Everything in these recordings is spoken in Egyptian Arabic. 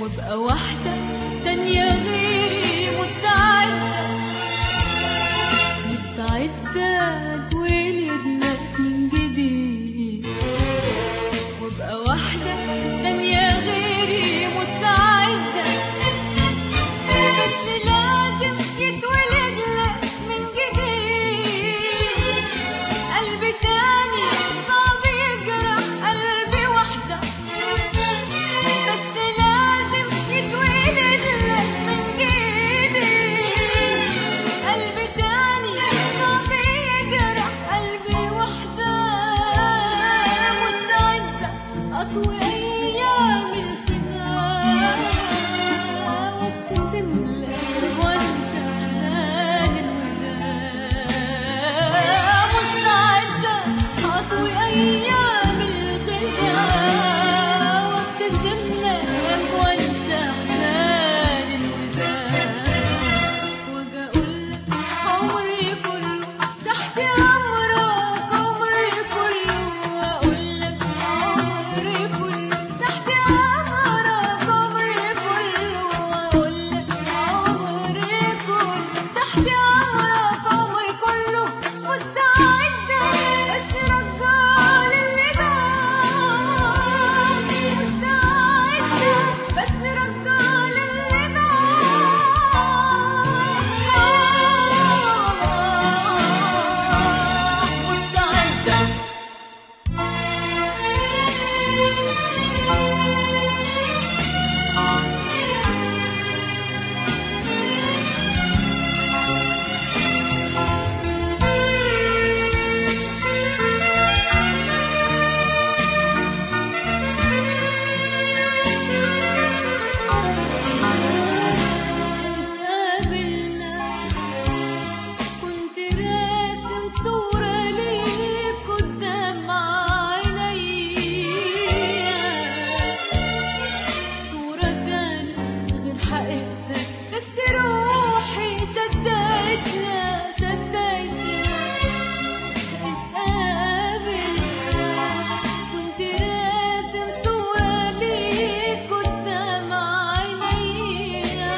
وابقى واحدة تانية غيري مستعدة مستعدة اتولد لك من جديد وابقى واحدة تانية غيري مستعدة بس لازم يتولد لك من جديد قلبي تاني صعب يجرح قلبي واحدة بس لازم يتولد لك من جديد قلبي تاني صعب يجرح قلبي واحدة مستعدة أطوي أيام الفداء وابتسم لك وانسى أحزان الوداع مستعدة أطوي أيام الخداع وابتسم لك وانسى أحزان الوداع واجي أقولك عمري كله تحت أمرك عمري كله وأقولك عمري كله تحت أمرك عمري كله وأقولك عمري كله تحت أمرك عمري كله مستعدة بس رجال اللي ضاع مستعدة بس رجال اللي ضاع مستعدة قابلنا كنت راسم صورة ليك قدام عينيا صورة كانت غير حقيقتها بس روحي صدقتنا صدقتنا اتقابلنا كنت راسم صورة ليك قدام عينيا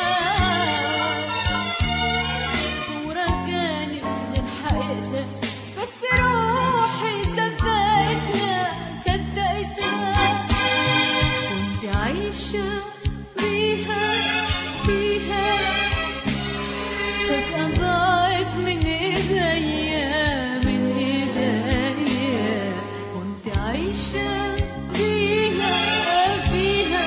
صورة كانت غير حقيقتها بس روحي صدقتنا صدقتها كنت عايشة فيها فيها فجأة ضاعت من ايديا من ايديا كنت عايشة فيها فيها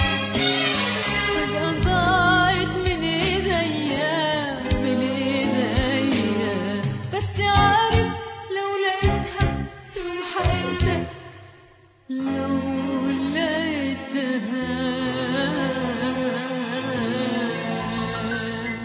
فجأة ضاعت من ايديا من ايديا بس عارف لو لقيتها في حقيقتك لو لقيتها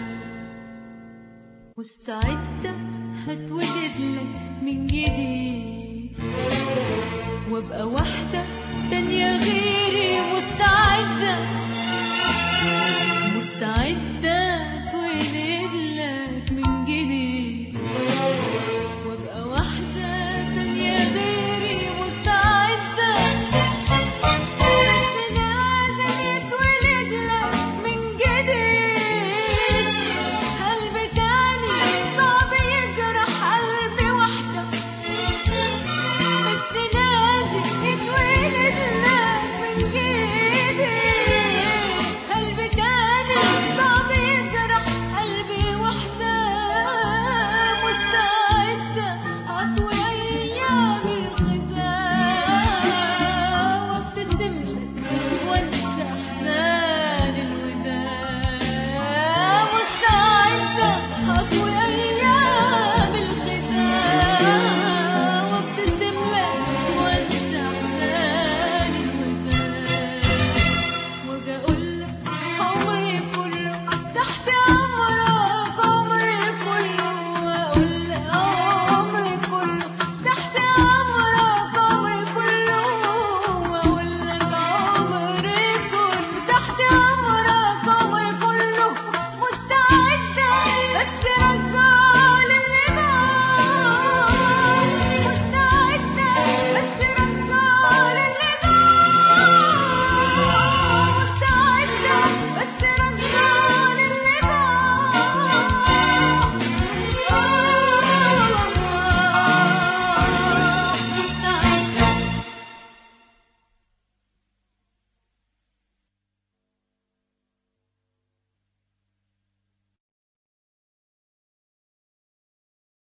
مستعدة هتولد لك من جديد وابقى واحدة تانية غيري مستعدة